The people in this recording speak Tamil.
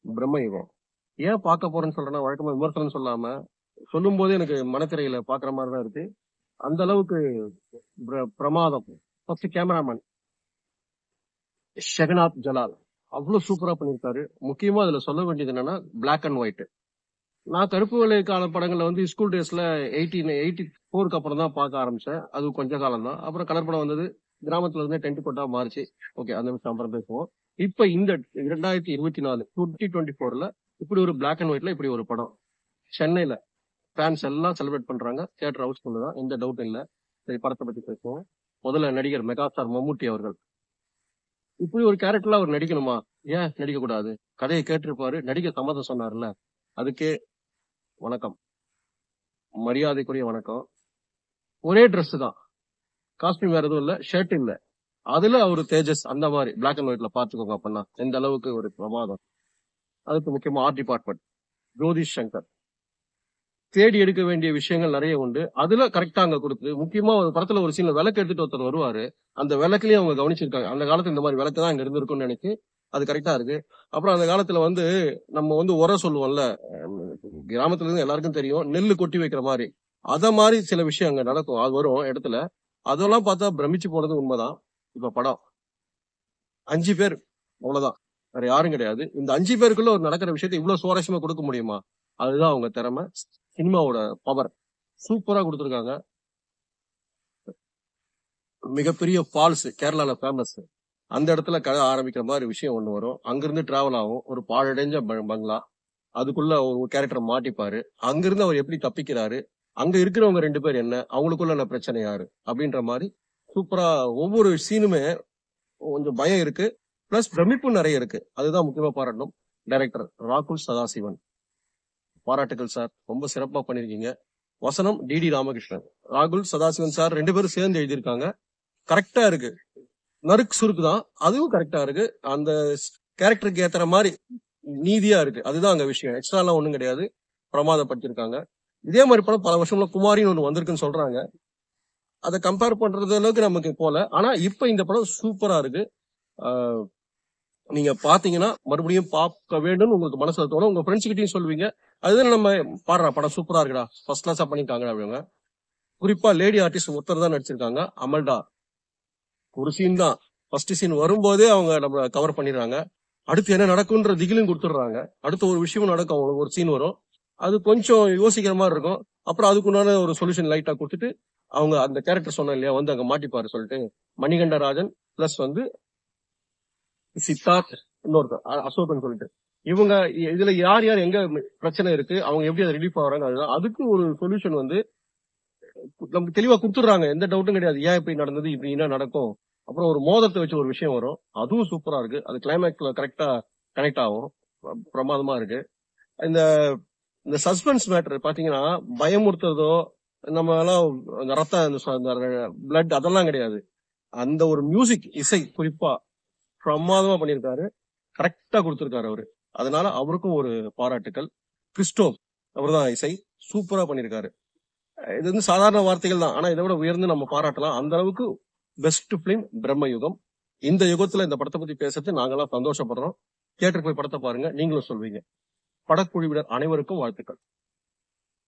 பிரம்மயுகம் ஏன் பார்க்க போறேன்னு சொல்றேன்னா வழக்கமா விமர்சனம் சொல்லாம சொல்லும் போதே எனக்கு மனத்திரையில பாக்குற மாதிரி தான் இருக்கு அந்த அளவுக்கு பிர- பிரமாதம் ஃபர்ஸ்ட் கேமராமேன் ஷெகநாத் ஜலால் அவ்வளவு சூப்பரா பண்ணிருக்காரு முக்கியமா அதுல சொல்ல வேண்டியது என்னன்னா பிளாக் அண்ட் ஒயிட் நான் கருப்பு வெள்ளை கால படங்களை வந்து ஸ்கூல் டேஸ்ல எயிட்டீன் எயிட்டி ஃபோருக்கு அப்புறம் தான் பார்க்க ஆரம்பிச்சேன் அது கொஞ்ச காலம் தான் அப்புறம் கலர் படம் வந்தது கிராமத்துல இருந்து டென்ட் கொட்டா மாறிச்சு ஓகே அந்த விஷயம் அப்புறம் பேசுவோம் இப்ப இந்த இரண்டாயிரத்தி இருபத்தி நாலு டுவெண்ட்டி டுவெண்ட்டி ஃபோர்ல இப்படி ஒரு பிளாக் அண்ட் ஒயிட்ல இப்படி ஒரு படம் சென்னையில ஃபேன்ஸ் எல்லாம் செலிப்ரேட் பண்றாங்க தியேட்டர் ஹவுஸ் தான் எந்த டவுட் இல்ல சரி படத்தை பத்தி பேசுவோம் முதல்ல நடிகர் மெகாஸ்டார் மம்முட்டி அவர்கள் இப்படி ஒரு கேரக்டர்ல அவர் நடிக்கணுமா ஏன் நடிக்க கூடாது கதையை கேட்டிருப்பாரு நடிக்க சம்மதம் சொன்னார்ல அதுக்கே வணக்கம் மரியாதைக்குரிய வணக்கம் ஒரே Dress தான் காஸ்டியூம் வேற எதுவும் இல்ல ஷர்ட் இல்ல அதுல அவரு தேஜஸ் அந்த மாதிரி பிளாக் அண்ட் ஒயிட்ல பாத்துக்கோங்க அப்படின்னா எந்த அளவுக்கு ஒரு பிரமாதம் அதுக்கு முக்கியமா ஆர்ட் டிபார்ட்மெண்ட் ஜோதிஷ் சங்கர் தேடி எடுக்க வேண்டிய விஷயங்கள் நிறைய உண்டு அதுல கரெக்டா அங்க கொடுத்து முக்கியமா ஒரு படத்துல ஒரு சீன்ல விளக்கு எடுத்துட்டு ஒருத்தர் வருவாரு அந்த விளக்குலயும் அவங்க கவனிச்சிருக்காங்க அந்த காலத்துல இந்த மாதிரி விளக்கு தான் இங்க இருந்திருக்கும்னு நினைச்சு அது கரெக்டா இருக்கு அப்புறம் அந்த காலத்துல வந்து நம்ம வந்து உர சொல்லுவோம்ல அஹ் கிராமத்துல இருந்து எல்லாருக்கும் தெரியும் நெல்லு கொட்டி வைக்கிற மாதிரி அத மாதிரி சில விஷயம் அங்க நடக்கும் அது வரும் இடத்துல அதெல்லாம் பார்த்தா பிரமிச்சு போனது உண்மைதான் இப்ப படம் அஞ்சு பேர் அவ்வளவுதான் வேற யாரும் கிடையாது இந்த அஞ்சு பேருக்குள்ள ஒரு நடக்கிற விஷயத்தை இவ்வளவு சுவாரஸ்யமா கொடுக்க முடியுமா அதுதான் அவங்க திறமை சினிமாவோட பவர் சூப்பரா கொடுத்துருக்காங்க மிகப்பெரிய ஃபால்ஸ் கேரளால ஃபேமஸ் அந்த இடத்துல கதை ஆரம்பிக்கிற மாதிரி விஷயம் ஒண்ணு வரும் அங்கிருந்து டிராவல் ஆகும் ஒரு பாழடைஞ்ச ப- பங்களா அதுக்குள்ள ஒரு கேரக்டர் மாட்டிப்பாரு அங்கிருந்து அவர் எப்படி தப்பிக்கிறாரு அங்க இருக்கிறவங்க ரெண்டு பேர் என்ன அவங்களுக்குள்ள என்ன பிரச்சனை யாரு அப்படின்ற மாதிரி சூப்பரா ஒவ்வொரு சீனுமே கொஞ்சம் பயம் இருக்கு பிளஸ் பிரமிப்பு நிறைய இருக்கு அதுதான் முக்கியமா பாராட்டணும் டைரக்டர் ராகுல் சதாசிவன் பாராட்டுகள் சார் ரொம்ப சிறப்பா பண்ணிருக்கீங்க வசனம் டிடி ராமகிருஷ்ணன் ராகுல் சதாசிவன் சார் ரெண்டு பேரும் சேர்ந்து எழுதியிருக்காங்க கரெக்டா இருக்கு நறுக்கு சுருக்கு தான் அதுவும் கரெக்டா இருக்கு அந்த கேரக்டருக்கு ஏத்துற மாதிரி நீதியா இருக்கு அதுதான் அங்க விஷயம் எக்ஸ்ட்ரா எல்லாம் ஒண்ணும் கிடையாது பிரமாதப்படுத்திருக்காங்க இதே மாதிரி படம் பல வருஷம்ல குமாரின்னு ஒண்ணு வந்திருக்குன்னு சொல்றாங்க அதை கம்பேர் பண்றது அளவுக்கு நமக்கு போல ஆனா இப்ப இந்த படம் சூப்பரா இருக்கு ஆஹ் நீங்க பாத்தீங்கன்னா மறுபடியும் பார்க்க வேண்டும்னு உங்களுக்கு மனசுல தோணும் உங்க ஃப்ரெண்ட்ஸ் கிட்டயும் சொல்லுவீங்க அதுதான் நம்ம பாடுறா படம் சூப்பரா இருக்குடா ஃபர்ஸ்ட் கிளாஸா பண்ணிருக்காங்க அப்படிங்க குறிப்பா லேடி ஆர்டிஸ்ட் ஒருத்தர் தான் நடிச்சிருக்காங்க அமல்டா ஒரு சீன் தான் ஃபர்ஸ்ட் சீன் வரும்போதே அவங்க நம்ம கவர் பண்ணிடுறாங்க அடுத்து என்ன நடக்கும்ன்ற திகிலும் கொடுத்துடுறாங்க அடுத்து ஒரு விஷயம் நடக்கும் அவங்களுக்கு ஒரு சீன் வரும் அது கொஞ்சம் யோசிக்கிற மாதிரி இருக்கும் அப்புறம் அதுக்குண்டான ஒரு சொல்யூஷன் லைட்டா கொடுத்துட்டு அவங்க அந்த கேரக்டர் சொன்ன இல்லையா வந்து அங்க மாட்டிப்பாரு சொல்லிட்டு மணிகண்ட ராஜன் பிளஸ் வந்து சித்தார்த் இன்னொருத்தர் அ- அசோகன் சொல்லிட்டு இவங்க இ- இதுல யார் யார் எங்க பிரச்சனை இருக்கு அவங்க எப்படி அதை ரிலீஃப் ஆகுறாங்க அதுதான் அதுக்கு ஒரு சொல்யூஷன் வந்து நமக்கு தெளிவா கொடுத்துடுறாங்க எந்த டவுட்டும் கிடையாது ஏன் இப்படி நடந்தது இப்படி என்ன நடக்கும் அப்புறம் ஒரு மோதத்தை வச்சு ஒரு விஷயம் வரும் அதுவும் சூப்பரா இருக்கு அது கிளைமேக்ஸ்ல கரெக்டா கனெக்ட் ஆகும் பிர- பிரமாதமா இருக்கு இந்த இந்த சஸ்பென்ஸ் மேட்டர் பாத்தீங்கன்னா பயமுறுத்துறதோ நம்ம எல்லாம் அந்த ரத்தம் பிளட் அதெல்லாம் கிடையாது அந்த ஒரு மியூசிக் இசை குறிப்பா பிரமாதமா பண்ணியிருக்காரு கரெக்டா கொடுத்திருக்காரு அவரு அதனால அவருக்கும் ஒரு பாராட்டுக்கள் கிறிஸ்டோப் அவர்தான் இசை சூப்பரா பண்ணியிருக்காரு இது வந்து சாதாரண வார்த்தைகள் தான் ஆனா இதை விட உயர்ந்து நம்ம பாராட்டலாம் அந்த அளவுக்கு பெஸ்ட் பிலிம் பிரம்ம யுகம் இந்த யுகத்துல இந்த படத்தை பத்தி பேசுறது நாங்கெல்லாம் சந்தோஷப்படுறோம் தியேட்டருக்கு போய் படத்தை பாருங்க நீங்களும் சொல்வீங்க படக்குழுவினர் அனைவருக்கும் வாழ்த்துக்கள்